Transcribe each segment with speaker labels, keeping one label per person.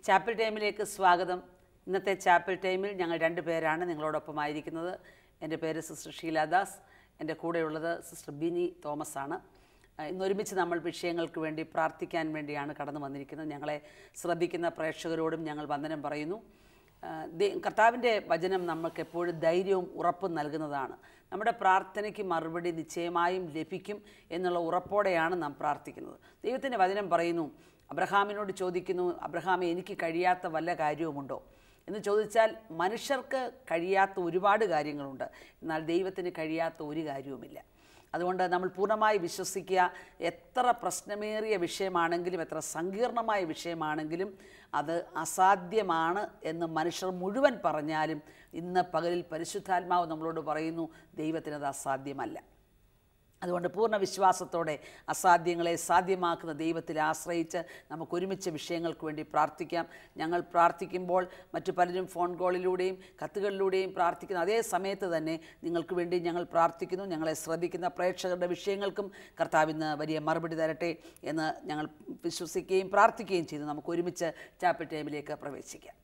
Speaker 1: ചാപ്പിൾ ടൈമിലേക്ക് സ്വാഗതം ഇന്നത്തെ ചാപ്പിൾ ടൈമിൽ ഞങ്ങൾ രണ്ട് പേരാണ് നിങ്ങളോടൊപ്പമായിരിക്കുന്നത് എൻ്റെ പേര് സിസ്റ്റർ ഷീലാദാസ് എൻ്റെ കൂടെയുള്ളത് സിസ്റ്റർ ബിനി തോമസ് ആണ് ആ, ഇന്ന് ഒരുമിച്ച് നമ്മൾ വിഷയങ്ങൾക്ക് വേണ്ടി പ്രാർത്ഥിക്കാൻ വേണ്ടിയാണ് കടന്നു വന്നിരിക്കുന്നത് ഞങ്ങളെ ശ്രദ്ധിക്കുന്ന പ്രേക്ഷകരോടും ഞങ്ങൾ വന്ദനം പറയുന്നു ആ, ദൈ- കർത്താവിൻ്റെ വചനം നമുക്ക് എപ്പോഴും ധൈര്യവും ഉറപ്പും നൽകുന്നതാണ് നമ്മുടെ പ്രാർത്ഥനയ്ക്ക് മറുപടി നിശ്ചയമായും ലഭിക്കും എന്നുള്ള ഉറപ്പോടെയാണ് നാം പ്രാർത്ഥിക്കുന്നത് ദൈവത്തിൻ്റെ വചനം പറയുന്നു അബ്രഹാമിനോട് ചോദിക്കുന്നു അബ്രഹാമെ എനിക്ക് കഴിയാത്ത വല്ല കാര്യവുമുണ്ടോ എന്ന് ചോദിച്ചാൽ മനുഷ്യർക്ക് കഴിയാത്ത ഒരുപാട് കാര്യങ്ങളുണ്ട് എന്നാൽ ദൈവത്തിന് കഴിയാത്ത ഒരു കാര്യവുമില്ല അതുകൊണ്ട് നമ്മൾ പൂർണ്ണമായി വിശ്വസിക്കുക എത്ര പ്രശ്നമേറിയ വിഷയമാണെങ്കിലും എത്ര സങ്കീർണമായ വിഷയമാണെങ്കിലും അത് അസാധ്യമാണ് എന്ന് മനുഷ്യർ മുഴുവൻ പറഞ്ഞാലും ഇന്ന് പകലിൽ പരിശുദ്ധാത്മാവ് നമ്മളോട് പറയുന്നു ദൈവത്തിനത് അസാധ്യമല്ല അതുകൊണ്ട് പൂർണ്ണ വിശ്വാസത്തോടെ അസാധ്യങ്ങളെ സാധ്യമാക്കുന്ന ദൈവത്തിൽ ആശ്രയിച്ച് നമുക്ക് ഒരുമിച്ച് വിഷയങ്ങൾക്ക് വേണ്ടി പ്രാർത്ഥിക്കാം ഞങ്ങൾ പ്രാർത്ഥിക്കുമ്പോൾ മറ്റു പലരും ഫോൺ കോളിലൂടെയും കത്തുകളിലൂടെയും പ്രാർത്ഥിക്കുന്ന അതേ സമയത്ത് തന്നെ നിങ്ങൾക്ക് വേണ്ടി ഞങ്ങൾ പ്രാർത്ഥിക്കുന്നു ഞങ്ങളെ ശ്രദ്ധിക്കുന്ന പ്രേക്ഷകരുടെ വിഷയങ്ങൾക്കും കർത്താവ് ഇന്ന് വലിയ മറുപടി തരട്ടെ എന്ന് ഞങ്ങൾ വിശ്വസിക്കുകയും പ്രാർത്ഥിക്കുകയും ചെയ്തു നമുക്ക് ഒരുമിച്ച് ചാപ്പിൾ ടൈമിലേക്ക് പ്രവേശിക്കാം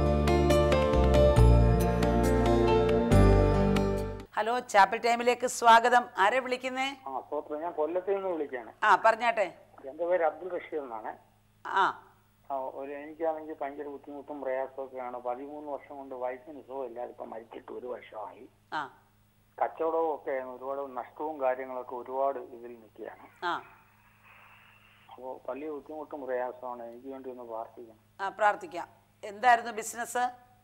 Speaker 1: ഹലോ ചാപ്പിൾ ടൈമിലേക്ക് സ്വാഗതം ആരെ വിളിക്കുന്നേ
Speaker 2: ആ സ്തോത്രം ഞാൻ കൊല്ലത്തിൽ നിന്ന് വിളിക്കുകയാണ്
Speaker 1: ആ പറഞ്ഞാട്ടെ
Speaker 2: എൻ്റെ പേര് അബ്ദുൾ റഷീദ് എന്നാണ്
Speaker 1: ആ
Speaker 2: ആ, ഒരു എനിക്കാണെങ്കിൽ ഭയങ്കര ബുദ്ധിമുട്ടും പ്രയാസമൊക്കെയാണ് പതിമൂന്ന് വർഷം കൊണ്ട് വയസ്സിന് സുഖമില്ലാതെ ഇപ്പം മരിച്ചിട്ട് ഒരു വർഷമായി
Speaker 1: ആ
Speaker 2: കച്ചവടവും ഒക്കെ ഒരുപാട് നഷ്ടവും കാര്യങ്ങളൊക്കെ ഒരുപാട് ഇതിൽ നിൽക്കുകയാണ്
Speaker 1: ആ
Speaker 2: അപ്പോൾ വലിയ ബുദ്ധിമുട്ടും പ്രയാസമാണ് എനിക്ക് വേണ്ടി ഒന്ന് പ്രാർത്ഥിക്കണം
Speaker 1: ആ പ്രാർത്ഥിക്കാം എന്തായിരുന്നു ബിസിനസ്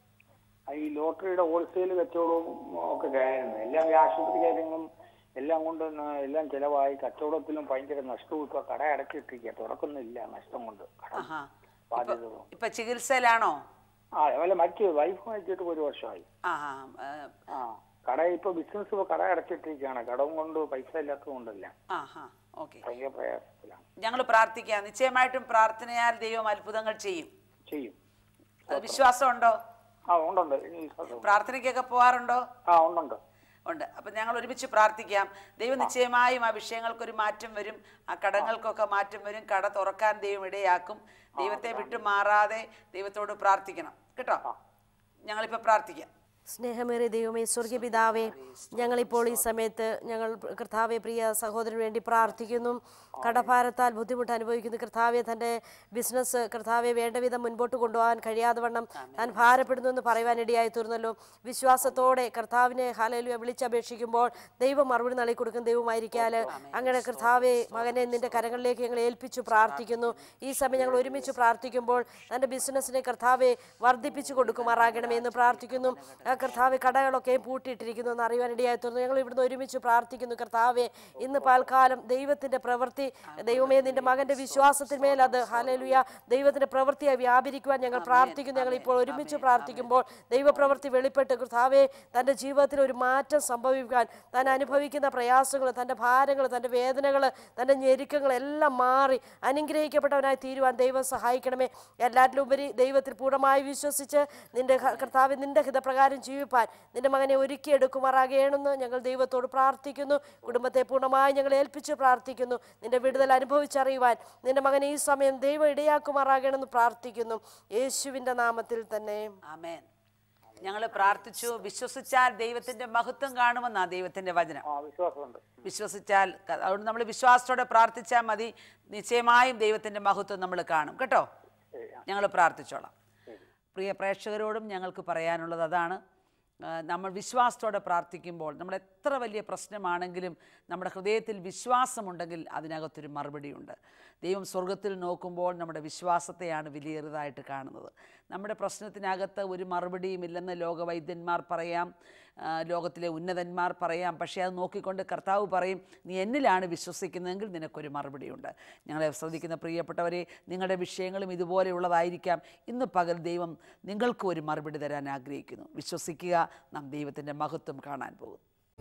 Speaker 2: ആ, ഈ ലോട്ടറിയുടെ ഹോൾസെയിൽ കച്ചവടവും ഒക്കെ ആയിരുന്നു എല്ലാം ഈ ആശുപത്രി കാര്യങ്ങളും എല്ലാം കൊണ്ട് ന- എല്ലാം ചിലവായി കച്ചവടത്തിലും ഭയങ്കര നഷ്ടവും ഇപ്പൊ കട അടച്ചിട്ടിരിക്കുക തുറക്കുന്നില്ല നഷ്ടം കൊണ്ട് കട
Speaker 1: ആഹാ
Speaker 2: ബാധ്യതകളും
Speaker 1: ഇപ്പൊ ചികിത്സയിലാണോ
Speaker 2: ആ അതുപോലെ മരിച്ചു വൈഫ് മരിച്ചിട്ട് ഒരു വർഷമായി
Speaker 1: ആ ആ ഏ,
Speaker 2: ആ കട ഇപ്പൊ ബിസിനസ് ഇപ്പൊ കട അടച്ചിട്ടിരിക്കുകയാണ് കടവും കൊണ്ട് പൈസ ഇല്ലാത്തത് കൊണ്ടല്ല
Speaker 1: ആ ഹാ ഓക്കെ
Speaker 2: ഭയങ്കര പ്രയാസത്തിലാണ്
Speaker 1: ഞങ്ങൾ പ്രാർത്ഥിക്കാം നിശ്ചയമായിട്ടും പ്രാർത്ഥനയാൽ ദൈവം അത്ഭുതങ്ങൾ ചെയ്യും
Speaker 2: ചെയ്യും
Speaker 1: അത് വിശ്വാസമുണ്ടോ
Speaker 2: ആ ഉണ്ടുണ്ട് ഇനി വിശ്വാസം.
Speaker 1: പ്രാർത്ഥനയ്ക്കൊക്കെ പോകാറുണ്ടോ
Speaker 2: ആ ഉണ്ടുണ്ട്
Speaker 1: ഉണ്ട് അപ്പം ഞങ്ങൾ ഒരുമിച്ച് പ്രാർത്ഥിക്കാം ദൈവം നിശ്ചയമായും ആ വിഷയങ്ങൾക്കൊരു മാറ്റം വരും ആ കടങ്ങൾക്കൊക്കെ മാറ്റം വരും കട തുറക്കാൻ ദൈവം ഇടയാക്കും ദൈവത്തെ വിട്ടു മാറാതെ ദൈവത്തോട് പ്രാർത്ഥിക്കണം കേട്ടോ ഞങ്ങളിപ്പോൾ പ്രാർത്ഥിക്കാം
Speaker 3: സ്നേഹമേറിയ ദൈവമേ സ്വർഗീയ പിതാവേ ഞങ്ങളിപ്പോൾ ഈ സമയത്ത് ഞങ്ങൾ കർത്താവെ പ്രിയ സഹോദരന് വേണ്ടി പ്രാർത്ഥിക്കുന്നു കടഭാരത്താൽ ബുദ്ധിമുട്ട് അനുഭവിക്കുന്ന കർത്താവെ തൻ്റെ ബിസിനസ് കർത്താവെ വേണ്ട വിധം മുൻപോട്ട് കൊണ്ടുപോകാൻ കഴിയാതെ വണ്ണം താൻ ഭാരപ്പെടുന്നു എന്ന് പറയുവാൻ ഇടയായി തീർന്നല്ലോ വിശ്വാസത്തോടെ കർത്താവിനെ ഹാലലുയ വിളിച്ചപേക്ഷിക്കുമ്പോൾ ദൈവം മറുപടി നൽകി കൊടുക്കുന്ന ദൈവമായിരിക്കാൽ അങ്ങനെ കർത്താവെ മകനെ നിന്റെ കരങ്ങളിലേക്ക് ഞങ്ങൾ ഏൽപ്പിച്ചു പ്രാർത്ഥിക്കുന്നു ഈ സമയം ഞങ്ങൾ ഒരുമിച്ച് പ്രാർത്ഥിക്കുമ്പോൾ തൻ്റെ ബിസിനസ്സിനെ കർത്താവെ വർദ്ധിപ്പിച്ചു കൊടുക്കുമാറാകണമേ എന്ന് പ്രാർത്ഥിക്കുന്നു ആ കർത്താവ് കടകളൊക്കെ പൂട്ടിയിട്ടിരിക്കുന്നു എന്ന് അറിയാൻ ഇടയായി തീർന്നു ഞങ്ങൾ ഇവിടുന്ന് ഒരുമിച്ച് പ്രാർത്ഥിക്കുന്നു കർത്താവെ ഇന്ന് പാൽക്കാലം ദൈവത്തിന്റെ പ്രവൃത്തി ദൈവമേ നിന്റെ മകന്റെ വിശ്വാസത്തിന്മേൽ അത് ഹാലലുയ ദൈവത്തിന്റെ പ്രവൃത്തിയായി വ്യാപരിക്കുവാൻ ഞങ്ങൾ പ്രാർത്ഥിക്കുന്നു ഞങ്ങൾ ഇപ്പോൾ ഒരുമിച്ച് പ്രാർത്ഥിക്കുമ്പോൾ ദൈവപ്രവൃത്തി വെളിപ്പെട്ട് കർത്താവെ തൻ്റെ ജീവിതത്തിൽ ഒരു മാറ്റം സംഭവിക്കാൻ താൻ അനുഭവിക്കുന്ന പ്രയാസങ്ങൾ തൻ്റെ ഭാരങ്ങൾ തൻ്റെ വേദനകൾ തൻ്റെ ഞെരുക്കങ്ങൾ എല്ലാം മാറി അനുഗ്രഹിക്കപ്പെട്ടവനായി തീരുവാൻ ദൈവം സഹായിക്കണമേ എല്ലാറ്റിലുപരി ദൈവത്തിൽ പൂർണ്ണമായി വിശ്വസിച്ച് നിന്റെ ഹ- കർത്താവ് നിന്റെ ഹിതപ്രകാരം ജീവിപ്പാൻ നിന്റെ മകനെ ഒരുക്കിയെടുക്കുമാറാകണമെന്ന് ഞങ്ങൾ ദൈവത്തോട് പ്രാർത്ഥിക്കുന്നു കുടുംബത്തെ പൂർണ്ണമായി ഞങ്ങൾ ഏൽപ്പിച്ച് പ്രാർത്ഥിക്കുന്നു നിന്റെ വിടുതൽ അനുഭവിച്ചറിയുവാൻ നിന്റെ മകനെ ഈ സമയം ദൈവം ഇടയാക്കുമാറാകണമെന്ന് പ്രാർത്ഥിക്കുന്നു യേശുവിൻ്റെ നാമത്തിൽ തന്നെ
Speaker 1: ആമേൻ ഞങ്ങൾ പ്രാർത്ഥിച്ചു വിശ്വസിച്ചാൽ ദൈവത്തിന്റെ മഹത്വം കാണുമെന്നാ ദൈവത്തിന്റെ വചനം
Speaker 2: ആ വിശ്വാസമുണ്ട്
Speaker 1: വിശ്വസിച്ചാൽ ക- അതുകൊണ്ട് നമ്മൾ വിശ്വാസത്തോടെ പ്രാർത്ഥിച്ചാൽ മതി നിശ്ചയമായും ദൈവത്തിന്റെ മഹത്വം നമ്മൾ കാണും കേട്ടോ
Speaker 2: ശരി, ആ.
Speaker 1: ഞങ്ങൾ പ്രാർത്ഥിച്ചോളാം പ്രിയ പ്രേക്ഷകരോടും ഞങ്ങൾക്ക് പറയാനുള്ളത് അതാണ് ആ, നമ്മൾ വിശ്വാസത്തോടെ പ്രാർത്ഥിക്കുമ്പോൾ നമ്മൾ എത്ര വലിയ പ്രശ്നമാണെങ്കിലും നമ്മുടെ ഹൃദയത്തിൽ വിശ്വാസമുണ്ടെങ്കിൽ അതിനകത്തൊരു മറുപടിയുണ്ട് ദൈവം സ്വർഗത്തിൽ നോക്കുമ്പോൾ നമ്മുടെ വിശ്വാസത്തെയാണ് വിലയേറിയതായിട്ട് കാണുന്നത് നമ്മുടെ പ്രശ്നത്തിനകത്ത് ഒരു മറുപടിയും ഇല്ലെന്ന് ലോകവൈദ്യന്മാർ പറയാം ആ, ലോകത്തിലെ ഉന്നതന്മാർ പറയാം പക്ഷേ അത് നോക്കിക്കൊണ്ട് കർത്താവ് പറയും നീ എന്നിലാണ് വിശ്വസിക്കുന്നതെങ്കിൽ നിനക്കൊരു മറുപടിയുണ്ട് ഞങ്ങളെ ശ്രദ്ധിക്കുന്ന പ്രിയപ്പെട്ടവരെ നിങ്ങളുടെ വിഷയങ്ങളും ഇതുപോലെയുള്ളതായിരിക്കാം ഇന്ന് പകൽ ദൈവം നിങ്ങൾക്ക് ഒരു മറുപടി തരാൻ ആഗ്രഹിക്കുന്നു വിശ്വസിക്കുക നാം ദൈവത്തിൻ്റെ മഹത്വം കാണാൻ പോകും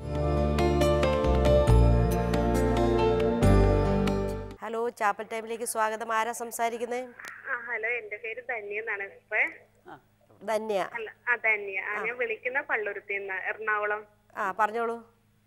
Speaker 3: ഹലോ ചാപ്പൽ ടൈമിലേക്ക് സ്വാഗതം ആരാ സംസാരിക്കുന്നത്
Speaker 4: ആ ഹലോ എന്റെ പേര് ധന്യ എന്നാണ് ഇപ്പൊ
Speaker 1: ആ
Speaker 3: ധന്യ
Speaker 4: അല്ല ആ ധന്യ ആ ഞാൻ വിളിക്കുന്ന പള്ളുരുത്തി എറണാകുളം
Speaker 3: ആ പറഞ്ഞോളൂ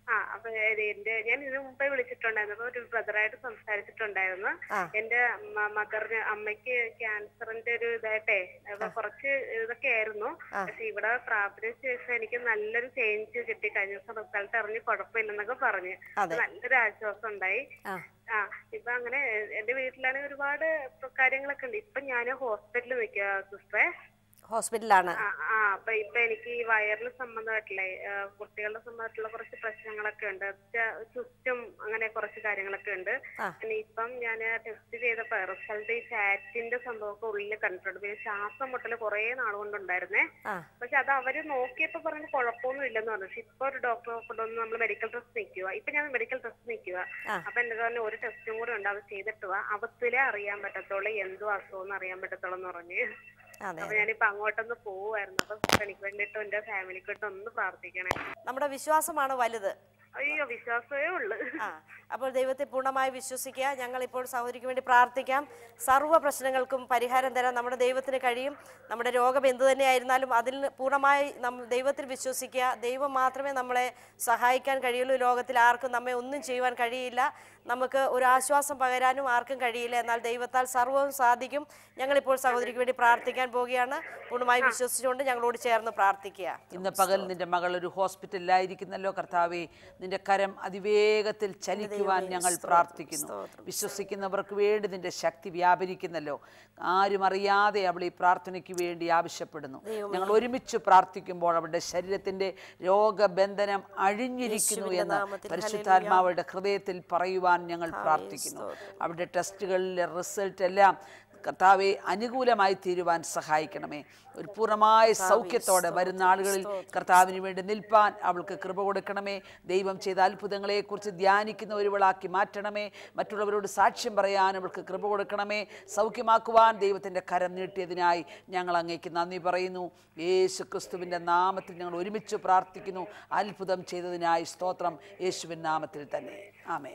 Speaker 4: ആ അപ്പൊ ഏത് എന്റെ ഞാൻ ഇതിനു മുമ്പേ വിളിച്ചിട്ടുണ്ടായിരുന്നു അപ്പൊ ഒരു ബ്രദറായിട്ട് സംസാരിച്ചിട്ടുണ്ടായിരുന്നു
Speaker 3: ആ.
Speaker 4: എന്റെ മ- മകറിന് അമ്മയ്ക്ക് ക്യാൻസറിന്റെ ഒരു ഇതായിട്ടെ അപ്പൊ കുറച്ച് ഇതൊക്കെ ആയിരുന്നു പക്ഷെ ഇവിടെ പ്രാർത്ഥനയ്ക്ക് ശേഷം എനിക്ക് നല്ലൊരു ചേഞ്ച് കിട്ടി കഴിഞ്ഞ ദിവസം റിസൾട്ട് അറിഞ്ഞ് കുഴപ്പമില്ലെന്നൊക്കെ പറഞ്ഞു
Speaker 3: അതെ.
Speaker 4: നല്ലൊരു ആശ്വാസം ഉണ്ടായി
Speaker 3: ആ
Speaker 4: ആ ഇപ്പൊ അങ്ങനെ എ- എന്റെ വീട്ടിലാണെങ്കിൽ ഒരുപാട് ഇപ്പൊ കാര്യങ്ങളൊക്കെ ഉണ്ട് ഇപ്പൊ ഞാൻ ഹോസ്പിറ്റലിൽ നിൽക്കുക സിസ്റ്ററെ
Speaker 3: ഹോസ്പിറ്റലിലാണ്
Speaker 4: ആ ആ അപ്പൊ ഇപ്പൊ എനിക്ക് ഈ വയറിന് സംബന്ധമായിട്ടുള്ള ആ, കുട്ടികളുടെ സംബന്ധമായിട്ടുള്ള കുറച്ച് പ്രശ്നങ്ങളൊക്കെ ഉണ്ട് ചുറ്റും അങ്ങനെ കുറച്ച് കാര്യങ്ങളൊക്കെ ഉണ്ട്
Speaker 3: ആ.
Speaker 4: പിന്നെ ഇപ്പം ഞാൻ ടെസ്റ്റ് ചെയ്തപ്പോ റിസൾട്ട് ഈ ഫാറ്റിന്റെ സംഭവമൊക്കെ ഉള്ളിൽ കണ്ടിട്ടുണ്ട് പിന്നെ ശ്വാസം മുട്ടല് കുറെ നാൾ കൊണ്ടുണ്ടായിരുന്നേ
Speaker 3: ആ
Speaker 4: പക്ഷെ അത് അവര് നോക്കിയപ്പോ പറഞ്ഞു കുഴപ്പമൊന്നും ഇല്ലെന്ന് പറഞ്ഞു പക്ഷെ ഇപ്പൊ ഒരു ഡോക്ടറെ കൊണ്ടുവന്ന് നമ്മൾ മെഡിക്കൽ ടെസ്റ്റ് നിൽക്കുക ഇപ്പൊ ഞാൻ മെഡിക്കൽ ടെസ്റ്റ് നിൽക്കുക
Speaker 3: ആ.
Speaker 4: അപ്പൊ എന്റെ പറഞ്ഞു ഒരു ടെസ്റ്റും കൂടെ ഉണ്ട് അത് ചെയ്തിട്ട് വാ അവത്തിലേ അറിയാൻ പറ്റത്തുള്ളൂ എന്തോ അസുഖം അറിയാൻ പറ്റത്തുള്ളൂ എന്ന് പറഞ്ഞു
Speaker 3: അതെ
Speaker 4: അപ്പൊ ഞാനിപ്പോ അങ്ങോട്ടൊന്ന് പോവായിരുന്നു അപ്പൊ എനിക്ക് വേണ്ടിയിട്ടും എന്റെ ഫാമിലിക്ക് വേണ്ടിയിട്ടും ഒന്ന് പ്രാർത്ഥിക്കണേ
Speaker 3: നമ്മുടെ വിശ്വാസമാണ് വലുത്
Speaker 4: അയ്യോ വിശ്വാസമേ ഉള്ളു
Speaker 3: ആ അപ്പോൾ ദൈവത്തെ പൂർണ്ണമായി വിശ്വസിക്കുക ഞങ്ങൾ ഇപ്പോൾ സഹോദരിക്ക് വേണ്ടി പ്രാർത്ഥിക്കാം സർവ്വ പ്രശ്നങ്ങൾക്കും പരിഹാരം തരാൻ നമ്മുടെ ദൈവത്തിന് കഴിയും നമ്മുടെ രോഗം എന്തു തന്നെയായിരുന്നാലും അതിൽ നിന്ന് പൂർണ്ണമായി നമ്മൾ ദൈവത്തിൽ വിശ്വസിക്കുക ദൈവം മാത്രമേ നമ്മളെ സഹായിക്കാൻ കഴിയുള്ളൂ ലോകത്തിൽ ആർക്കും നമ്മെ ഒന്നും ചെയ്യുവാൻ കഴിയില്ല നമുക്ക് ഒരു ആശ്വാസം പകരാനും ആർക്കും കഴിയില്ല എന്നാൽ ദൈവത്താൽ സർവ്വവും സാധിക്കും ഞങ്ങളിപ്പോൾ സഹോദരിക്ക് വേണ്ടി പ്രാർത്ഥിക്കാൻ പോവുകയാണ് പൂർണ്ണമായി വിശ്വസിച്ചുകൊണ്ട് ഞങ്ങളോട് ചേർന്ന് പ്രാർത്ഥിക്കുക
Speaker 1: ഇന്ന് പകൽ നിന്റെ മകൾ ഒരു ഹോസ്പിറ്റലിലായിരിക്കുന്നല്ലോ കർത്താവെ നിന്റെ കരം അതിവേഗത്തിൽ ചലിക്കുവാൻ ഞങ്ങൾ പ്രാർത്ഥിക്കുന്നു വിശ്വസിക്കുന്നവർക്ക് വേണ്ടി നിന്റെ ശക്തി വ്യാപരിക്കുന്നല്ലോ ആരും അറിയാതെ അവൾ ഈ പ്രാർത്ഥനയ്ക്ക് വേണ്ടി ആവശ്യപ്പെടുന്നു ഞങ്ങൾ ഒരുമിച്ച് പ്രാർത്ഥിക്കുമ്പോൾ അവളുടെ ശരീരത്തിന്റെ രോഗബന്ധനം അഴിഞ്ഞിരിക്കുന്നു എന്ന് പരിശുദ്ധാത്മാവളുടെ ഹൃദയത്തിൽ പറയുവാൻ ഞങ്ങൾ പ്രാർത്ഥിക്കുന്നു അവരുടെ ടെസ്റ്റുകളിലെ റിസൾട്ട് എല്ലാം കർത്താവെ അനുകൂലമായി തീരുവാൻ സഹായിക്കണമേ ഒരു പൂർണ്ണമായ സൗഖ്യത്തോടെ വരുന്ന ആളുകളിൽ കർത്താവിന് വേണ്ടി നിൽപ്പാൻ അവൾക്ക് കൃപ കൊടുക്കണമേ ദൈവം ചെയ്ത അത്ഭുതങ്ങളെക്കുറിച്ച് ധ്യാനിക്കുന്ന ഒരുവളാക്കി മാറ്റണമേ മറ്റുള്ളവരോട് സാക്ഷ്യം പറയാൻ അവൾക്ക് കൃപ കൊടുക്കണമേ സൗഖ്യമാക്കുവാൻ ദൈവത്തിൻ്റെ കരം നീട്ടിയതിനായി ഞങ്ങൾ അങ്ങേക്ക് നന്ദി പറയുന്നു യേശു ക്രിസ്തുവിൻ്റെ നാമത്തിൽ ഞങ്ങൾ ഒരുമിച്ച് പ്രാർത്ഥിക്കുന്നു അത്ഭുതം ചെയ്തതിനായി സ്തോത്രം യേശുവിൻ നാമത്തിൽ തന്നെ ആമേ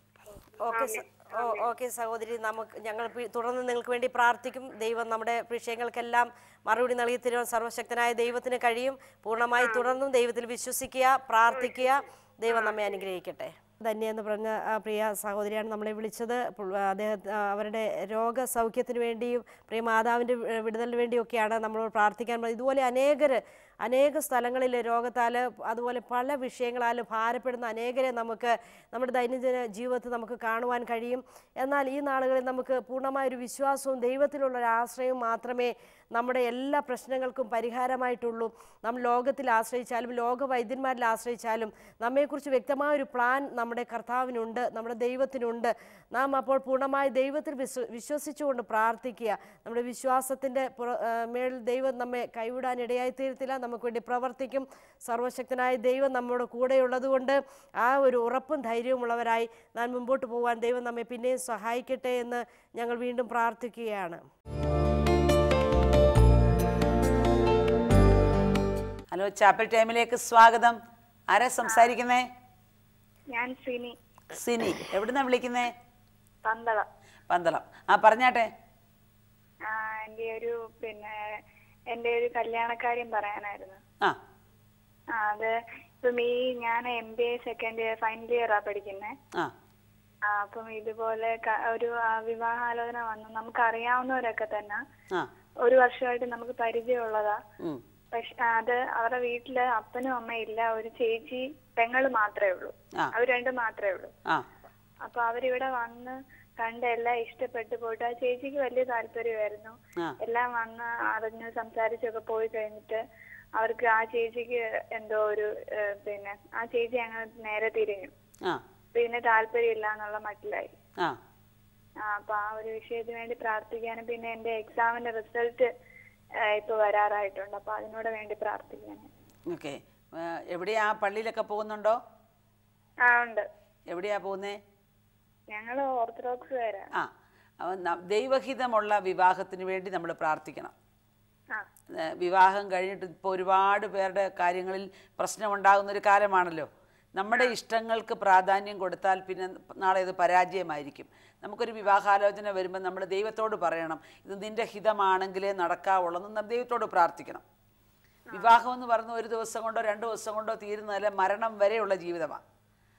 Speaker 3: ഓക്കെ സ- ഓ ഓക്കെ സഹോദരി നമുക്ക് ഞങ്ങൾ പി- തുടർന്ന് നിങ്ങൾക്ക് വേണ്ടി പ്രാർത്ഥിക്കും ദൈവം നമ്മുടെ വിഷയങ്ങൾക്കെല്ലാം മറുപടി നൽകി തരുവാൻ സർവശക്തനായ ദൈവത്തിന് കഴിയും പൂർണ്ണമായി തുടർന്നും ദൈവത്തിൽ വിശ്വസിക്കുക പ്രാർത്ഥിക്കുക ദൈവം നമ്മെ അനുഗ്രഹിക്കട്ടെ ധന്യ എന്ന് പറഞ്ഞ ആ, പ്രിയ സഹോദരിയാണ് നമ്മളെ വിളിച്ചത് പുൾ- അദ്ദേഹം ആ, അവരുടെ രോഗസൗഖ്യത്തിന് വേണ്ടിയും പ്രിയ മാതാവിൻ്റെ വി- വിടുതലിന് വേണ്ടിയൊക്കെയാണ് നമ്മളോട് പ്രാർത്ഥിക്കാൻ പറഞ്ഞത്. ഇതുപോലെ അനേകർ അനേക സ്ഥലങ്ങളിൽ രോഗത്താൽ അതുപോലെ പല വിഷയങ്ങളാൽ ഭാരപ്പെടുന്ന അനേകരെ നമുക്ക് നമ്മുടെ ദൈനംദിന ജീവിതത്തിൽ നമുക്ക് കാണുവാൻ കഴിയും എന്നാൽ ഈ നാളുകളിൽ നമുക്ക് പൂർണ്ണമായൊരു വിശ്വാസവും ദൈവത്തിലുള്ള ഒരു ആശ്രയവും മാത്രമേ നമ്മുടെ എല്ലാ പ്രശ്നങ്ങൾക്കും പരിഹാരമായിട്ടുള്ളൂ നാം ലോകത്തിൽ ആശ്രയിച്ചാലും ലോക വൈദ്യന്മാരിൽ ആശ്രയിച്ചാലും നമ്മെക്കുറിച്ച് വ്യക്തമായ ഒരു പ്ലാൻ നമ്മുടെ കർത്താവിനുണ്ട് നമ്മുടെ ദൈവത്തിനുണ്ട് നാം അപ്പോൾ പൂർണ്ണമായി ദൈവത്തിൽ വിശ്വ വിശ്വസിച്ചുകൊണ്ട് പ്രാർത്ഥിക്കുക നമ്മുടെ വിശ്വാസത്തിൻ്റെ പുറ ആ, മേൽ ദൈവം നമ്മെ കൈവിടാൻ ഇടയായി തീരത്തില്ല നമുക്ക് വേണ്ടി പ്രവർത്തിക്കും സർവശക്തനായ ദൈവം നമ്മുടെ കൂടെയുള്ളതുകൊണ്ട് ആ ഒരു ഉറപ്പും ധൈര്യവുമുള്ളവരായി നാം മുമ്പോട്ട് പോകാൻ ദൈവം നമ്മെ പിന്നെയും സഹായിക്കട്ടെ എന്ന് ഞങ്ങൾ വീണ്ടും പ്രാർത്ഥിക്കുകയാണ്
Speaker 1: ഹലോ ചാപ്പൽ ടൈമിലേക്ക് സ്വാഗതം ആരാ സംസാരിക്കുന്നേ
Speaker 5: ഞാൻ സിനി
Speaker 1: സിനി എവിടുന്നാ വിളിക്കുന്നേ
Speaker 5: പന്തളം
Speaker 1: പന്തളം ആ പറഞ്ഞാട്ടെ
Speaker 5: ആ, എൻ്റെ ഒരു പിന്നെ എൻ്റെ ഒരു കല്യാണക്കാര്യം പറയാനായിരുന്നു
Speaker 1: ആ
Speaker 5: ആ, അത് ഇപ്പം ഈ ഞാൻ M B A second year final ഇയറാ പഠിക്കുന്നത്
Speaker 1: ആ
Speaker 5: അപ്പം ഇതുപോലെ ക- ഒരു ആ, വിവാഹാലോചന വന്നു നമുക്ക് അറിയാവുന്നവരൊക്കെ തന്നെ
Speaker 1: ആ
Speaker 5: ഒരു വർഷമായിട്ട് നമുക്ക് പരിചയമുള്ളതാ
Speaker 1: ഉം.
Speaker 5: പക്ഷെ അത് അവരുടെ വീട്ടില് അപ്പനും അമ്മയും ഇല്ല ഒരു ചേച്ചി പെങ്ങള് മാത്രമേ ഉള്ളൂ
Speaker 1: ആ.
Speaker 5: അവർ രണ്ടും മാത്രമേ ഉള്ളൂ
Speaker 1: ആ
Speaker 5: അപ്പൊ അവരിവിടെ വന്ന് കണ്ട് എല്ലാം ഇഷ്ടപ്പെട്ടു പോയിട്ട് ആ ചേച്ചിക്ക് വലിയ താല്പര്യമായിരുന്നു
Speaker 1: ആ
Speaker 5: എല്ലാം വന്ന് അറിഞ്ഞ് സംസാരിച്ചൊക്കെ പോയി കഴിഞ്ഞിട്ട് അവർക്ക് ആ ചേച്ചിക്ക് എന്തോ ഒരു ഏഹ്, പിന്നെ ആ ചേച്ചി അങ്ങ് നേരെ തിരിഞ്ഞു
Speaker 1: ആ
Speaker 5: പിന്നെ താല്പര്യമില്ല എന്നുള്ള മട്ടിലായി
Speaker 1: ആ
Speaker 5: ആ അപ്പൊ ആ ഒരു വിഷയത്തിന് വേണ്ടി പ്രാർത്ഥിക്കാനും പിന്നെ എന്റെ എക്സാമിന്റെ റിസൾട്ട് ഇപ്പൊ വരാറായിട്ടുണ്ട് അപ്പൊ അതിനോട് വേണ്ടി പ്രാർത്ഥിക്കാനും
Speaker 1: ഓക്കെ എവിടെയാ പള്ളിയിലൊക്കെ പോകുന്നുണ്ടോ
Speaker 5: ആ ഉണ്ട്
Speaker 1: എവിടെയാ പോകുന്നേ
Speaker 5: ഞങ്ങള് ഓർത്തഡോക്സുകാരാ
Speaker 1: ആ അവൻ ന- ദൈവഹിതമുള്ള വിവാഹത്തിന് വേണ്ടി നമ്മൾ പ്രാർത്ഥിക്കണം
Speaker 5: ആ
Speaker 1: ഏ, വിവാഹം കഴിഞ്ഞിട്ട് ഇപ്പോൾ ഒരുപാട് പേരുടെ കാര്യങ്ങളിൽ പ്രശ്നമുണ്ടാകുന്ന ഒരു കാലമാണല്ലോ നമ്മുടെ ഇഷ്ടങ്ങൾക്ക് പ്രാധാന്യം കൊടുത്താൽ പിന്നെ നാളെ ഇത് പരാജയമായിരിക്കും നമുക്കൊരു വിവാഹാലോചന വരുമ്പോൾ നമ്മൾ ദൈവത്തോട് പറയണം ഇത് നിന്റെ ഹിതമാണെങ്കിലേ നടക്കാവുള്ളൂ എന്ന് നാം ദൈവത്തോട് പ്രാർത്ഥിക്കണം വിവാഹം എന്ന് പറയുന്ന ഒരു ദിവസം കൊണ്ടോ രണ്ട് ദിവസം കൊണ്ടോ തീരുന്നതല്ല മരണം വരെയുള്ള ജീവിതമാണ്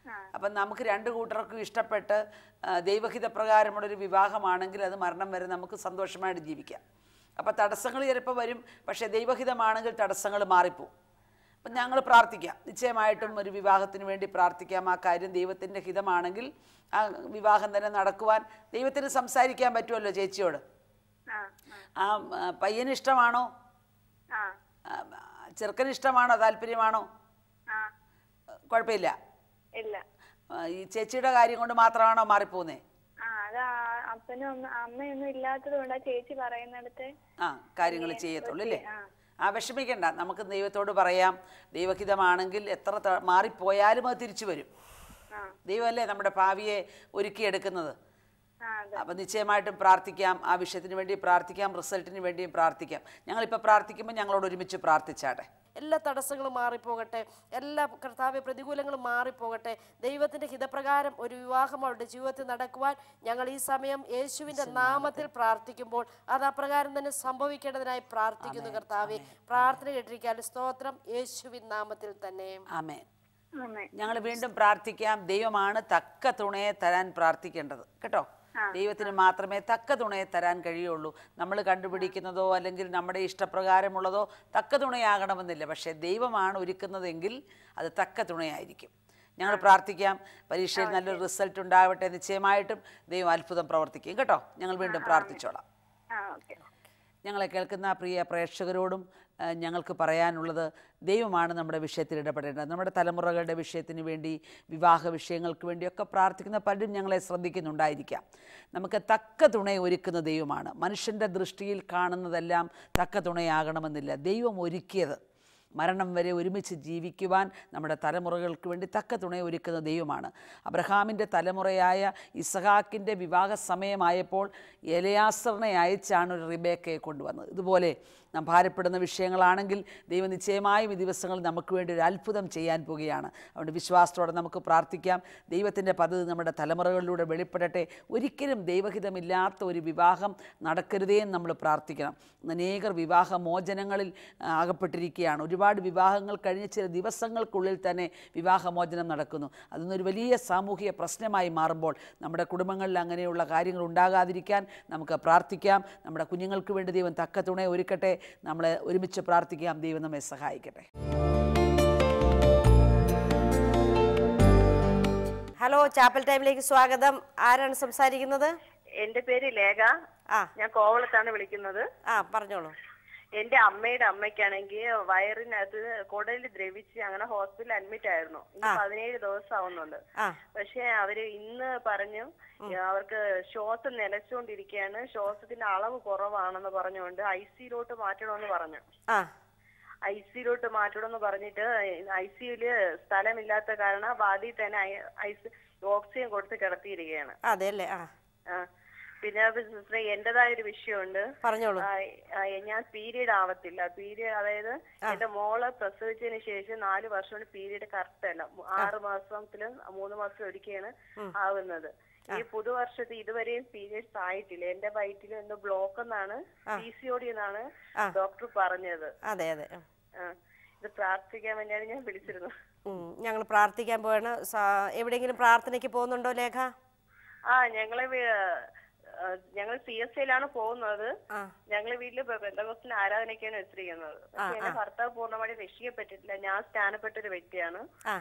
Speaker 1: അപ്പം നമുക്ക് രണ്ട് കൂട്ടർക്കും ഇഷ്ടപ്പെട്ട് ആ, ദൈവഹിതപ്രകാരമുള്ളൊരു വിവാഹമാണെങ്കിൽ അത് മരണം വരെ നമുക്ക് സന്തോഷമായിട്ട് ജീവിക്കാം അപ്പം തടസ്സങ്ങൾ ചിലപ്പോൾ വരും പക്ഷേ ദൈവഹിതമാണെങ്കിൽ തടസ്സങ്ങൾ മാറിപ്പോവും അപ്പം ഞങ്ങൾ പ്രാർത്ഥിക്കാം നിശ്ചയമായിട്ടും ഒരു വിവാഹത്തിന് വേണ്ടി പ്രാർത്ഥിക്കാം ആ കാര്യം ദൈവത്തിൻ്റെ ഹിതമാണെങ്കിൽ ആ വിവാഹം തന്നെ നടക്കുവാൻ ദൈവത്തിന് സംസാരിക്കാൻ പറ്റുമല്ലോ ചേച്ചിയോട്
Speaker 5: ആ
Speaker 1: ആ ആ, പയ്യന് ഇഷ്ടമാണോ
Speaker 5: ആ
Speaker 1: ആ, ചെറുക്കന് ഇഷ്ടമാണോ താല്പര്യമാണോ
Speaker 5: ആ
Speaker 1: കുഴപ്പമില്ല
Speaker 5: ഇല്ല
Speaker 1: ആ, ഈ ചേച്ചിയുടെ കാര്യം കൊണ്ട് മാത്രമാണോ മാറിപ്പോകുന്നേ
Speaker 5: ആ അത് ആ- അപ്പനും അമ്മ അമ്മയൊന്നും ഇല്ലാത്തത് കൊണ്ട് ആ ചേച്ചി പറയുന്നിടത്ത്
Speaker 1: ആ കാര്യങ്ങൾ ചെയ്യത്തുള്ളൂ അല്ലേ
Speaker 5: ആ.
Speaker 1: ആ വിഷമിക്കണ്ട നമുക്ക് ദൈവത്തോട് പറയാം ദൈവഹിതമാണെങ്കിൽ എത്ര ത- മാറിപ്പോയാലും അത് തിരിച്ചു വരും
Speaker 5: ആ
Speaker 1: ദൈവമല്ലേ നമ്മുടെ ഭാവിയെ ഒരുക്കിയെടുക്കുന്നത്
Speaker 5: ആ അതെ
Speaker 1: അപ്പം നിശ്ചയമായിട്ടും പ്രാർത്ഥിക്കാം ആ വിഷയത്തിന് വേണ്ടി പ്രാർത്ഥിക്കാം റിസൾട്ടിന് വേണ്ടിയും പ്രാർത്ഥിക്കാം ഞങ്ങളിപ്പോൾ പ്രാർത്ഥിക്കുമ്പോൾ ഞങ്ങളോട് ഒരുമിച്ച് പ്രാർത്ഥിച്ചാട്ടെ
Speaker 3: എല്ലാ തടസ്സങ്ങളും മാറിപ്പോകട്ടെ എല്ലാ കർത്താവ് പ്രതികൂലങ്ങളും മാറിപ്പോകട്ടെ ദൈവത്തിന്റെ ഹിതപ്രകാരം ഒരു വിവാഹം അവരുടെ ജീവിതത്തിൽ നടക്കുവാൻ ഞങ്ങൾ ഈ സമയം യേശുവിന്റെ നാമത്തിൽ പ്രാർത്ഥിക്കുമ്പോൾ അത് അപ്രകാരം തന്നെ സംഭവിക്കേണ്ടതിനായി പ്രാർത്ഥിക്കുന്നു കർത്താവെ പ്രാർത്ഥന കേട്ടിരിക്കാൻ സ്തോത്രം യേശുവിൻ നാമത്തിൽ തന്നെ
Speaker 1: ആമേ
Speaker 5: ആമേ
Speaker 1: ഞങ്ങൾ വീണ്ടും പ്രാർത്ഥിക്കാം ദൈവമാണ് തക്ക തുണയെ തരാൻ പ്രാർത്ഥിക്കേണ്ടത് കേട്ടോ ദൈവത്തിന് മാത്രമേ തക്ക തുണയെ തരാൻ കഴിയുള്ളൂ നമ്മൾ കണ്ടുപിടിക്കുന്നതോ അല്ലെങ്കിൽ നമ്മുടെ ഇഷ്ടപ്രകാരമുള്ളതോ തക്ക തുണയാകണമെന്നില്ല പക്ഷേ ദൈവമാണ് ഒരുക്കുന്നതെങ്കിൽ അത് തക്ക തുണയായിരിക്കും ഞങ്ങൾ പ്രാർത്ഥിക്കാം പരീക്ഷയിൽ നല്ലൊരു റിസൾട്ട് ഉണ്ടാവട്ടെ നിശ്ചയമായിട്ടും ദൈവം അത്ഭുതം പ്രവർത്തിക്കും കേട്ടോ ഞങ്ങൾ വീണ്ടും പ്രാർത്ഥിച്ചോളാം
Speaker 5: ആ ഓക്കെ
Speaker 1: ഞങ്ങളെ കേൾക്കുന്ന പ്രിയ പ്രേക്ഷകരോടും ആ, ഞങ്ങൾക്ക് പറയാനുള്ളത് ദൈവമാണ് നമ്മുടെ വിഷയത്തിൽ ഇടപെടേണ്ടത് നമ്മുടെ തലമുറകളുടെ വിഷയത്തിന് വേണ്ടി വിവാഹ വിഷയങ്ങൾക്ക് വേണ്ടിയൊക്കെ പ്രാർത്ഥിക്കുന്ന പലരും ഞങ്ങളെ ശ്രദ്ധിക്കുന്നുണ്ടായിരിക്കാം നമുക്ക് തക്ക തുണ ഒരുക്കുന്ന ദൈവമാണ് മനുഷ്യൻ്റെ ദൃഷ്ടിയിൽ കാണുന്നതെല്ലാം തക്ക തുണയാകണമെന്നില്ല ദൈവം ഒരുക്കിയത് മരണം വരെ ഒരുമിച്ച് ജീവിക്കുവാൻ നമ്മുടെ തലമുറകൾക്ക് വേണ്ടി തക്ക തുണ ഒരുക്കുന്ന ദൈവമാണ് അബ്രഹാമിൻ്റെ തലമുറയായ ഇസഹാക്കിൻ്റെ വിവാഹ സമയമായപ്പോൾ എലയാസറിനെ അയച്ചാണ് ഒരു റിബേക്കയെ കൊണ്ടുവന്നത് ഇതുപോലെ നാം ഭാരപ്പെടുന്ന വിഷയങ്ങളാണെങ്കിൽ ദൈവം നിശ്ചയമായും ഈ ദിവസങ്ങളിൽ നമുക്ക് വേണ്ടി ഒരു അത്ഭുതം ചെയ്യാൻ പോവുകയാണ് അതുകൊണ്ട് വിശ്വാസത്തോടെ നമുക്ക് പ്രാർത്ഥിക്കാം ദൈവത്തിൻ്റെ പദ്ധതി നമ്മുടെ തലമുറകളിലൂടെ വെളിപ്പെടട്ടെ ഒരിക്കലും ദൈവഹിതമില്ലാത്ത ഒരു വിവാഹം നടക്കരുതേ എന്ന് നമ്മൾ പ്രാർത്ഥിക്കണം ഇന്ന് അനേകർ വിവാഹ മോചനങ്ങളിൽ ആ, അകപ്പെട്ടിരിക്കുകയാണ് ഒരുപാട് വിവാഹങ്ങൾ കഴിഞ്ഞ ചില ദിവസങ്ങൾക്കുള്ളിൽ തന്നെ വിവാഹമോചനം നടക്കുന്നു അതൊന്നൊരു വലിയ സാമൂഹിക പ്രശ്നമായി മാറുമ്പോൾ നമ്മുടെ കുടുംബങ്ങളിൽ അങ്ങനെയുള്ള കാര്യങ്ങൾ ഉണ്ടാകാതിരിക്കാൻ നമുക്ക് പ്രാർത്ഥിക്കാം നമ്മുടെ കുഞ്ഞുങ്ങൾക്ക് വേണ്ടി ദൈവം തക്ക തുണ ഒരുക്കട്ടെ നമ്മൾ ഒരുമിച്ച് പ്രാർത്ഥിക്കാം ദൈവം നമ്മെ സഹായിക്കട്ടെ
Speaker 3: ഹലോ ചാപ്പൽ ടൈമിലേക്ക് സ്വാഗതം ആരാണ് സംസാരിക്കുന്നത്
Speaker 6: എന്റെ പേര് ലേഖ
Speaker 3: ആ
Speaker 6: ഞാൻ കോവളത്താണ് വിളിക്കുന്നത്
Speaker 3: ആ പറഞ്ഞോളൂ
Speaker 6: എന്റെ അമ്മയുടെ അമ്മയ്ക്കാണെങ്കിൽ വയറിനകത്ത് കുടലിൽ ദ്രവിച്ച് അങ്ങനെ ഹോസ്പിറ്റലിൽ അഡ്മിറ്റ് ആയിരുന്നു ഇന്ന് പതിനേഴ് ദിവസം ആവുന്നുണ്ട്
Speaker 3: ആ
Speaker 6: പക്ഷെ അവര് ഇന്ന് പറഞ്ഞു അവർക്ക് ശ്വാസം നിലച്ചുകൊണ്ടിരിക്കുകയാണ് ശ്വാസത്തിന്റെ അളവ് കുറവാണെന്ന് പറഞ്ഞുകൊണ്ട് ഐ സിയിലോട്ട് മാറ്റണമെന്ന് പറഞ്ഞു
Speaker 3: ആ
Speaker 6: ഐ സിയിലോട്ട് മാറ്റണമെന്ന് പറഞ്ഞിട്ട് ഐ സിയുല് സ്ഥലമില്ലാത്ത കാരണം വാതിൽ തന്നെ ഐ സി ഓക്സിജൻ കൊടുത്ത് കിടത്തിയിരിക്കുകയാണ്
Speaker 3: അതെ അല്ലേ ആ
Speaker 6: ആ. പിന്നെ സിസ്റ്ററെ എന്റേതായ ഒരു വിഷയമുണ്ട്
Speaker 3: പറഞ്ഞോളൂ
Speaker 6: ആ, ആ, ഞാൻ പീരീഡ് ആവത്തില്ല പീരീഡ് അതായത് എന്റെ മോളെ പ്രസവിച്ചതിന് ശേഷം നാല് വർഷം കൊണ്ട് പീരീഡ് കറക്റ്റ് അല്ല മു- ആറ് മാസത്തിലും മൂന്ന് മാസം ഒരിക്കലാണ് ആവുന്നത് ഈ പുതുവർഷത്തിൽ ഇതുവരെയും പീരീഡ്സ് ആയിട്ടില്ല എന്റെ വയറ്റിൽ എന്തോ ബ്ലോക്ക് എന്നാണ് പി സി ഒ ഡി എന്നാണ് ഡോക്ടർ പറഞ്ഞത്
Speaker 3: അതെ അതെ ഉം.
Speaker 6: ആ. ഇത് പ്രാർത്ഥിക്കാൻ വേണ്ടിയാണ് ഞാൻ വിളിച്ചിരുന്നത്
Speaker 3: ഉം, ഞങ്ങൾ പ്രാർത്ഥിക്കാൻ പോവാണ് സാ- എവിടെയെങ്കിലും പ്രാർത്ഥനയ്ക്ക് പോകുന്നുണ്ടോ ലേഖ
Speaker 6: ആ ഞങ്ങളെ വീ- ആ, ഞങ്ങൾ സി എസ് ഐയിലാണ് പോകുന്നത്
Speaker 3: ആ
Speaker 6: ഞങ്ങൾ വീട്ടില് ബന്ധകോസ്റ്റിന് ആരാധനയ്ക്കാണ് വെച്ചിരിക്കുന്നത് പക്ഷെ എന്റെ ഭർത്താവ് പൂർണ്ണമായിട്ട് രക്ഷിക്കപ്പെട്ടിട്ടില്ല ഞാൻ സ്ഥാനപ്പെട്ട ഒരു വ്യക്തിയാണ്
Speaker 3: ആ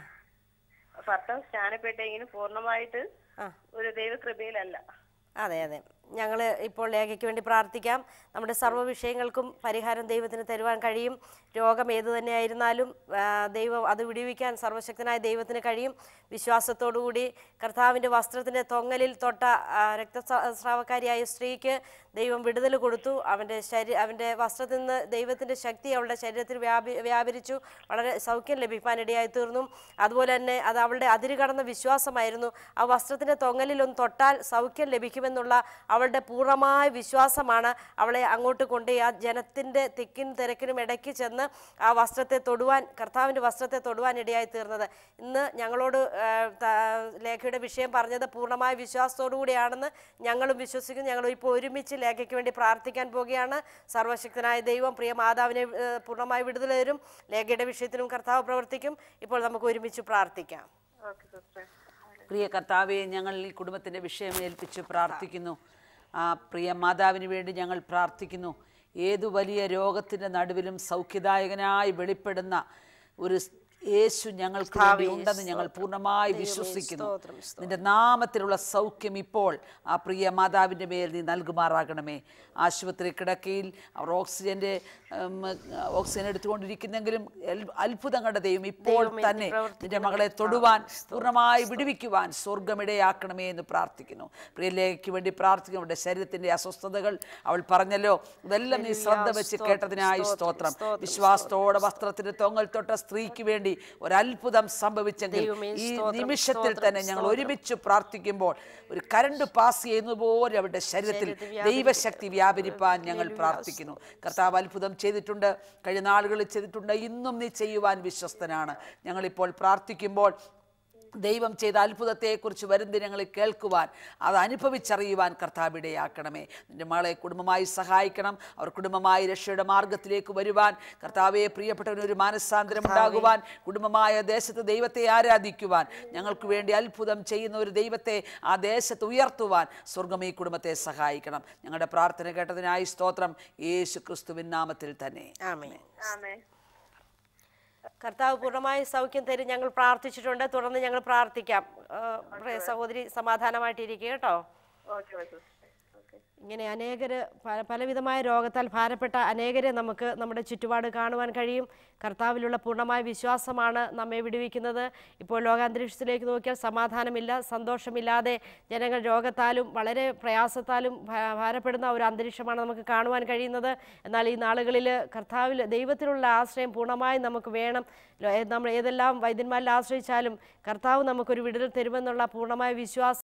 Speaker 6: ഭർത്താവ് സ്ഥാനപ്പെട്ടെങ്കിലും പൂർണ്ണമായിട്ട്
Speaker 3: ആ.
Speaker 6: ഒരു ദൈവകൃപയിലല്ല
Speaker 3: അതെ അതെ ഞങ്ങൾ ഇപ്പോൾ ലേഖയ്ക്ക് വേണ്ടി പ്രാർത്ഥിക്കാം നമ്മുടെ സർവ്വ വിഷയങ്ങൾക്കും പരിഹാരം ദൈവത്തിന് തരുവാൻ കഴിയും രോഗം ഏതു തന്നെയായിരുന്നാലും ആ, ദൈവം അത് വിടുവിക്കാൻ സർവശക്തനായ ദൈവത്തിന് കഴിയും വിശ്വാസത്തോടുകൂടി കർത്താവിൻ്റെ വസ്ത്രത്തിൻ്റെ തൊങ്ങലിൽ തൊട്ട ആ, രക്തസ്രാവക്കാരിയായ സ്ത്രീക്ക് ദൈവം വിടുതൽ കൊടുത്തു അവൻ്റെ ശരീ അവൻ്റെ വസ്ത്രത്തിൽ നിന്ന് ദൈവത്തിൻ്റെ ശക്തി അവളുടെ ശരീരത്തിൽ വ്യാപി വ്യാപരിച്ചു വളരെ സൗഖ്യം ലഭിക്കാനിടയായി തീർന്നു അതുപോലെ തന്നെ അത് അവളുടെ അതിരുകടന്ന വിശ്വാസമായിരുന്നു ആ വസ്ത്രത്തിൻ്റെ തൊങ്ങലിലൊന്ന് തൊട്ടാൽ സൗഖ്യം ലഭിക്കുമെന്നുള്ള അവളുടെ പൂർണ്ണമായ വിശ്വാസമാണ് അവളെ അങ്ങോട്ട് കൊണ്ട് ആ ജനത്തിൻ്റെ തിക്കിനും തിരക്കിനും ഇടയ്ക്ക് ചെന്ന് ആ വസ്ത്രത്തെ തൊടുവാൻ കർത്താവിൻ്റെ വസ്ത്രത്തെ തൊടുവാൻ ഇടയായി തീർന്നത് ഇന്ന് ഞങ്ങളോട് ആ, ത- ലേഖയുടെ വിഷയം പറഞ്ഞത് പൂർണ്ണമായ വിശ്വാസത്തോടു കൂടിയാണെന്ന് ഞങ്ങളും വിശ്വസിക്കുന്നു ഞങ്ങൾ ഇപ്പോൾ ഒരുമിച്ച് ലേഖയ്ക്ക് വേണ്ടി പ്രാർത്ഥിക്കാൻ പോവുകയാണ് സർവശക്തനായ ദൈവം പ്രിയ മാതാവിനെ ഏ, പൂർണ്ണമായി വിടുതൽ തരും ലേഖയുടെ വിഷയത്തിനും കർത്താവ് പ്രവർത്തിക്കും ഇപ്പോൾ നമുക്ക് ഒരുമിച്ച് പ്രാർത്ഥിക്കാം
Speaker 6: ഓക്കെ സിസ്റ്റർ
Speaker 1: പ്രിയ കർത്താവെ ഞങ്ങൾ ഈ കുടുംബത്തിൻ്റെ വിഷയം ഏൽപ്പിച്ച് പ്രാർത്ഥിക്കുന്നു ആ പ്രിയ മാതാവിന് വേണ്ടി ഞങ്ങൾ പ്രാർത്ഥിക്കുന്നു ഏതു വലിയ രോഗത്തിൻ്റെ നടുവിലും സൗഖ്യദായകനായി വെളിപ്പെടുന്ന ഒരു സ് യേശു ഞങ്ങൾക്ക് വേണ്ടി ഉണ്ടെന്ന് ഞങ്ങൾ പൂർണ്ണമായി വിശ്വസിക്കുന്നു നിന്റെ നാമത്തിലുള്ള സൗഖ്യം ഇപ്പോൾ ആ പ്രിയ മാതാവിൻ്റെ മേൽ നീ നൽകുമാറാകണമേ ആശുപത്രി കിടക്കയിൽ അവർ ഓക്സിജൻ്റെ ഉം, ഓക്സിജൻ എടുത്തുകൊണ്ടിരിക്കുന്നെങ്കിലും എൽ- അത്ഭുതം കണ്ട ദൈവം ഇപ്പോൾ തന്നെ നിന്റെ മകളെ തൊടുവാൻ പൂർണ്ണമായി വിടുവിക്കുവാൻ സ്വർഗമിടയാക്കണമേ എന്ന് പ്രാർത്ഥിക്കുന്നു പ്രിയലേക്ക് വേണ്ടി പ്രാർത്ഥിക്കുന്നു അവരുടെ ശരീരത്തിൻ്റെ അസ്വസ്ഥതകൾ അവൾ പറഞ്ഞല്ലോ ഇതെല്ലാം നീ ശ്രദ്ധ വെച്ച് കേട്ടതിനായി സ്തോത്രം വിശ്വാസത്തോടെ വസ്ത്രത്തിന്റെ തൊങ്ങൽ തൊട്ട സ്ത്രീക്ക് വേണ്ടി ഒരത്ഭുതം സംഭവിച്ചെങ്കിൽ ഈ നിമിഷത്തിൽ തന്നെ ഞങ്ങൾ ഒരുമിച്ച് പ്രാർത്ഥിക്കുമ്പോൾ ഒരു കരണ്ട് പാസ് ചെയ്യുന്നത് പോലെ അവരുടെ ശരീരത്തിൽ ദൈവശക്തി വ്യാപരിപ്പാൻ ഞങ്ങൾ പ്രാർത്ഥിക്കുന്നു കർത്താവ് അത്ഭുതം ചെയ്തിട്ടുണ്ട് കഴിഞ്ഞ നാളുകളിൽ ചെയ്തിട്ടുണ്ട് ഇന്നും നീ ചെയ്യുവാൻ വിശ്വസ്തനാണ് ഞങ്ങളിപ്പോൾ പ്രാർത്ഥിക്കുമ്പോൾ ദൈവം ചെയ്ത അത്ഭുതത്തെക്കുറിച്ച് വരും ദിനങ്ങളിൽ കേൾക്കുവാൻ അത് അനുഭവിച്ചറിയുവാൻ കർത്താവിടയാക്കണമേ നിന്റെ മകളെ കുടുംബമായി സഹായിക്കണം അവർ കുടുംബമായി രക്ഷയുടെ മാർഗത്തിലേക്ക് വരുവാൻ കർത്താവെ പ്രിയപ്പെട്ടവന് ഒരു മാനസാന്തരം ഉണ്ടാകുവാൻ കുടുംബമായ ദേശത്ത് ദൈവത്തെ ആരാധിക്കുവാൻ ഞങ്ങൾക്ക് വേണ്ടി അത്ഭുതം ചെയ്യുന്ന ഒരു ദൈവത്തെ ആ ദേശത്ത് ഉയർത്തുവാൻ സ്വർഗം ഈ കുടുംബത്തെ സഹായിക്കണം ഞങ്ങളുടെ പ്രാർത്ഥന കേട്ടതിനായി സ്തോത്രം യേശു ക്രിസ്തുവിൻ നാമത്തിൽ തന്നെ
Speaker 3: ആമേൻ
Speaker 6: ആമേ
Speaker 3: കർത്താവ് പൂർണ്ണമായി സൗഖ്യം തരും ഞങ്ങൾ പ്രാർത്ഥിച്ചിട്ടുണ്ട് തുടർന്ന് ഞങ്ങൾ പ്രാർത്ഥിക്കാം ആ, പ്രിയ സഹോദരി സമാധാനമായിട്ടിരിക്കുക കേട്ടോ
Speaker 6: ഓക്കെ സിസ്റ്റർ ഓക്കെ
Speaker 3: ഇങ്ങനെ അനേകർ പല പലവിധമായ രോഗത്താൽ ഭാരപ്പെട്ട അനേകരെ നമുക്ക് നമ്മുടെ ചുറ്റുപാട് കാണുവാൻ കഴിയും കർത്താവിലുള്ള പൂർണ്ണമായ വിശ്വാസമാണ് നമ്മെ വിടുവിക്കുന്നത് ഇപ്പോൾ ലോകാന്തരീക്ഷത്തിലേക്ക് നോക്കിയാൽ സമാധാനമില്ല സന്തോഷമില്ലാതെ ജനങ്ങൾ രോഗത്താലും വളരെ പ്രയാസത്താലും ഭാ- ഭാരപ്പെടുന്ന ഒരു അന്തരീക്ഷമാണ് നമുക്ക് കാണുവാൻ കഴിയുന്നത് എന്നാൽ ഈ നാളുകളിൽ കർത്താവിൽ ദൈവത്തിലുള്ള ആശ്രയം പൂർണ്ണമായും നമുക്ക് വേണം ലോ- ഏ- നമ്മൾ ഏതെല്ലാം വൈദ്യന്മാരിൽ ആശ്രയിച്ചാലും കർത്താവ് നമുക്കൊരു വിടുതൽ തരുമെന്നുള്ള പൂർണ്ണമായ വിശ്വാസം